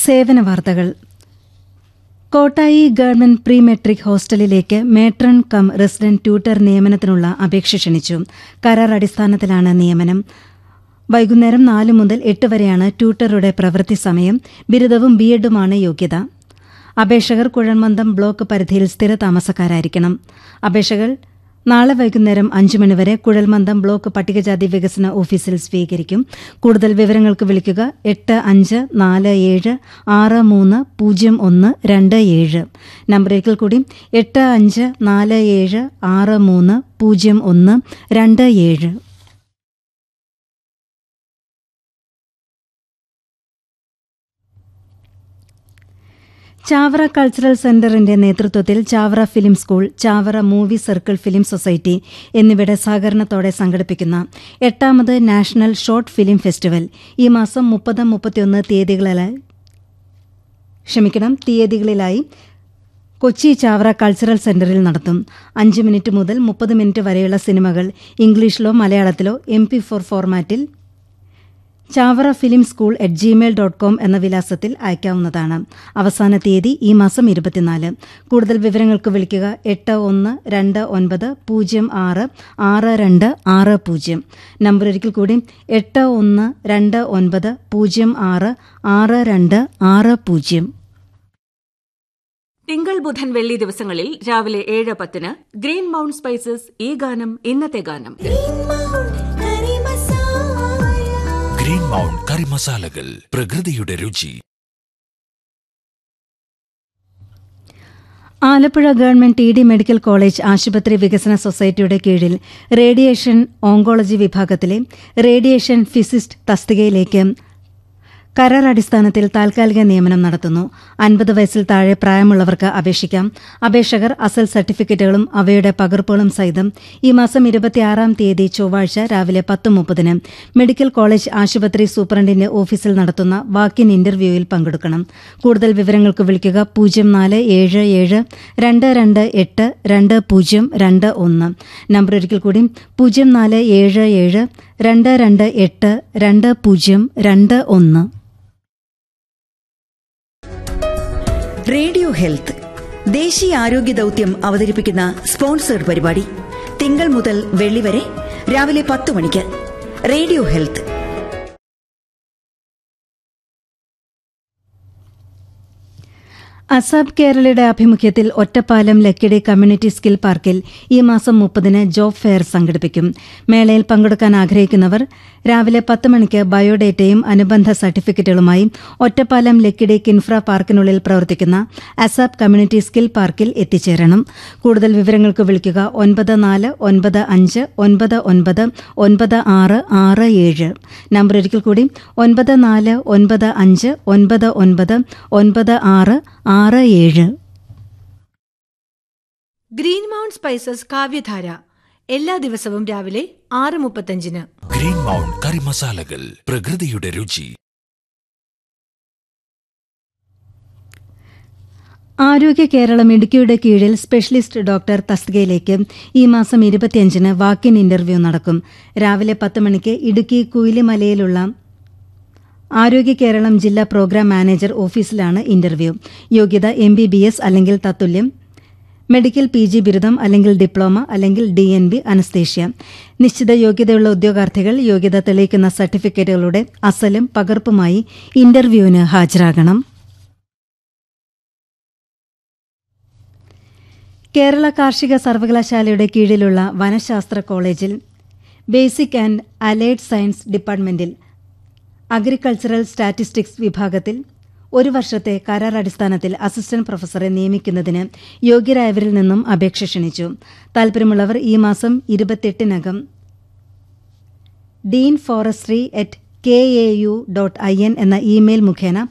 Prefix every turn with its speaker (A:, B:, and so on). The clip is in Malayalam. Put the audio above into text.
A: സേവന വാർത്തകൾ കോട്ടായി ഗവൺമെന്റ് പ്രീ മെട്രിക് ഹോസ്റ്റലിലേക്ക് മേട്രൺ കം റെസിഡന്റ് ട്യൂട്ടർ നിയമനത്തിനുള്ള അപേക്ഷ ക്ഷണിച്ചു കരാർ അടിസ്ഥാനത്തിലാണ് നിയമനം വൈകുന്നേരം നാല് മുതൽ എട്ട് വരെയാണ് ട്യൂട്ടറുടെ പ്രവൃത്തി സമയം ബിരുദവും ബിഎഡുമാണ് യോഗ്യത അപേക്ഷകർ കുഴൽമന്ദം ബ്ലോക്ക് പരിധിയിൽ സ്ഥിര താമസക്കാരായിരിക്കണം അപേക്ഷകൾ നാളെ വൈകുന്നേരം അഞ്ചു മണിവരെ കുഴൽമന്ദം ബ്ലോക്ക് പട്ടികജാതി വികസന ഓഫീസിൽ സ്വീകരിക്കും കൂടുതൽ വിവരങ്ങൾക്ക് വിളിക്കുക എട്ട് അഞ്ച് നാല് ഏഴ് ആറ് മൂന്ന് പൂജ്യം ഒന്ന് രണ്ട് ഏഴ് നമ്പറേക്കിൽ കൂടി എട്ട് അഞ്ച് നാല് ഏഴ് ആറ് മൂന്ന് പൂജ്യം ഒന്ന് രണ്ട് ഏഴ് ചാവറ കൾച്ചറൽ സെന്ററിന്റെ നേതൃത്വത്തിൽ Chavara film school Chavara movie circle film society എന്നിവയുടെ സഹകരണത്തോടെ സംഘടിപ്പിക്കുന്ന എട്ടാമത് നാഷണൽ ഷോർട്ട് ഫിലിം ഫെസ്റ്റിവൽ ഈ മാസം മുപ്പത് മുപ്പത്തിയൊന്ന് തീയതികളിലായി ക്ഷമിക്കണം തീയതികളിലായി കൊച്ചി ചാവറ കൾച്ചറൽ സെന്ററിൽ നടത്തും അഞ്ച് മിനിറ്റ് മുതൽ മുപ്പത് മിനിറ്റ് വരെയുള്ള സിനിമകൾ ഇംഗ്ലീഷിലോ മലയാളത്തിലോ എം പി ഫോർ ഫോർമാറ്റിൽ Chavara film school at Gmail dot com എന്ന വിലാസത്തിൽ അയക്കാവുന്നതാണ് അവസാന തീയതി ഈ മാസം ഇരുപത്തിനാല് കൂടുതൽ വിവരങ്ങൾക്ക് വിളിക്കുക എട്ട് ഒന്ന് രണ്ട് ഒൻപത് പൂജ്യം ആറ് ആറ് രണ്ട് ആറ് പൂജ്യം നമ്പർ ഒരിക്കൽ കൂടി എട്ട് ഒന്ന് രണ്ട് ഒൻപത് പൂജ്യം ആറ് ആറ് രണ്ട് ആറ് പൂജ്യം
B: തിങ്കൾ ബുധൻ വെള്ളി ദിവസങ്ങളിൽ രാവിലെ ഏഴ് പത്തിന് ഗ്രീൻ മൗണ്ട് സ്പൈസസ് ഈ ഗാനം ഇന്നത്തെ ഗാനം
C: ഗ്രീൻ മൗണ്ട് കറി മസാലകൾ പ്രകൃതിയുടെ രുചി
A: Alappuzha government T D medical college ആശുപത്രി വികസന സൊസൈറ്റിയുടെ കീഴിൽ റേഡിയേഷൻ ഓങ്കോളജി വിഭാഗത്തിലെ റേഡിയേഷൻ ഫിസിസ്റ്റ് തസ്തികയിലേക്ക് കരാർ അടിസ്ഥാനത്തിൽ താൽക്കാലിക നിയമനം നടത്തുന്നു അൻപത് വയസ്സിൽ താഴെ പ്രായമുള്ളവർക്ക് അപേക്ഷിക്കാം അപേക്ഷകർ അസൽ സർട്ടിഫിക്കറ്റുകളും അവയുടെ പകർപ്പുകളും സഹിതം ഈ മാസം ഇരുപത്തിയാറാം തീയതി ചൊവ്വാഴ്ച രാവിലെ പത്ത് മുപ്പതിന് മെഡിക്കൽ കോളേജ് ആശുപത്രി സൂപ്രണ്ടിന്റെ ഓഫീസിൽ നടത്തുന്ന വാക്കിൻ ഇന്റർവ്യൂവിൽ പങ്കെടുക്കണം കൂടുതൽ വിവരങ്ങൾക്ക് വിളിക്കുക പൂജ്യം നാല് ഏഴ് ഏഴ് രണ്ട് രണ്ട് എട്ട് രണ്ട് പൂജ്യം രണ്ട് ഒന്ന് നമ്പർ ഒരിക്കൽ കൂടി പൂജ്യം നാല് ഏഴ് ഏഴ് രണ്ട് രണ്ട് എട്ട് രണ്ട് പൂജ്യം രണ്ട് ഒന്ന്
D: റേഡിയോ ഹെൽത്ത് ദേശീയ ആരോഗ്യ ദൗത്യം അവതരിപ്പിക്കുന്ന സ്പോൺസേഡ് പരിപാടി തിങ്കൾ മുതൽ വെള്ളി വരെ രാവിലെ പത്ത് മണിക്ക് റേഡിയോ ഹെൽത്ത്
A: അസാബ് കേരളയുടെ ആഭിമുഖ്യത്തിൽ ഒറ്റപ്പാലം ലക്കിടി കമ്മ്യൂണിറ്റി സ്കിൽ പാർക്കിൽ ഈ മാസം മുപ്പതിന് ജോബ് ഫെയർ സംഘടിപ്പിക്കും മേളയിൽ പങ്കെടുക്കാൻ ആഗ്രഹിക്കുന്നവർ രാവിലെ പത്ത് മണിക്ക് ബയോഡേറ്റയും അനുബന്ധ സർട്ടിഫിക്കറ്റുകളുമായി ഒറ്റപ്പാലം ലക്കിടി കിൻഫ്ര പാർക്കിനുള്ളിൽ പ്രവർത്തിക്കുന്ന അസാബ് കമ്മ്യൂണിറ്റി സ്കിൽ പാർക്കിൽ എത്തിച്ചേരണം കൂടുതൽ വിവരങ്ങൾക്ക് വിളിക്കുക ഒൻപത് നാല് ഒൻപത് അഞ്ച് ഒൻപത് ഒൻപത് ഒൻപത് ആറ് ആറ് ഏഴ് നമ്പർ ഒരിക്കൽ കൂടി ഒൻപത് നാല് ഒൻപത് അഞ്ച് ഒൻപത് ഒൻപത് ഒൻപത് ആറ് ആറ് ഏഴ്
E: ഗ്രീൻ മൗണ്ട് സ്പൈസസ് കാവ്യധാര എല്ലാ ദിവസവും രാവിലെ ആറ് മുപ്പത്തഞ്ചിന്
C: ഗ്രീൻ മൗണ്ട് കറി മസാലകൾ പ്രകൃതിയുടെ രുചി
A: ആരോഗ്യ കേരളം ഇടുക്കിയുടെ കീഴിൽ സ്പെഷ്യലിസ്റ്റ് ഡോക്ടർ തസ്തികയിലേക്ക് ഈ മാസം ഇരുപത്തിയഞ്ചിന് വാക്കിൻ ഇന്റർവ്യൂ നടക്കും രാവിലെ പത്ത് മണിക്ക് ഇടുക്കി കുയിലിമലയിലുള്ള ആരോഗ്യ കേരളം ജില്ലാ പ്രോഗ്രാം മാനേജർ ഓഫീസിലാണ് ഇന്റർവ്യൂ യോഗ്യത എം ബി ബി എസ് അല്ലെങ്കിൽ തത്തുല്യം മെഡിക്കൽ പി ജി ബിരുദം അല്ലെങ്കിൽ ഡിപ്ലോമ അല്ലെങ്കിൽ ഡി എൻ ബി അനസ്തേഷ്യ നിശ്ചിത യോഗ്യതയുള്ള ഉദ്യോഗാർത്ഥികൾ യോഗ്യത തെളിയിക്കുന്ന സർട്ടിഫിക്കറ്റുകളുടെ അസലും പകർപ്പുമായി ഇന്റർവ്യൂവിന് ഹാജരാകണം കേരള കാർഷിക സർവകലാശാലയുടെ കീഴിലുള്ള വനശാസ്ത്ര കോളേജിൽ ബേസിക് ആൻഡ് അലൈഡ് സയൻസ് ഡിപ്പാർട്ട്മെന്റിൽ അഗ്രികൾച്ചറൽ സ്റ്റാറ്റിസ്റ്റിക്സ് വിഭാഗത്തിൽ ഒരു വർഷത്തെ കരാർ അടിസ്ഥാനത്തിൽ അസിസ്റ്റന്റ് പ്രൊഫസറെ നിയമിക്കുന്നതിന് യോഗ്യരായവരിൽ നിന്നും അപേക്ഷ ക്ഷണിച്ചു താൽപര്യമുള്ളവർ ഈ മാസം ഇരുപത്തെട്ടിനകം dean forestry at K A U dot I N എന്ന ഇമെയിൽ മുഖേന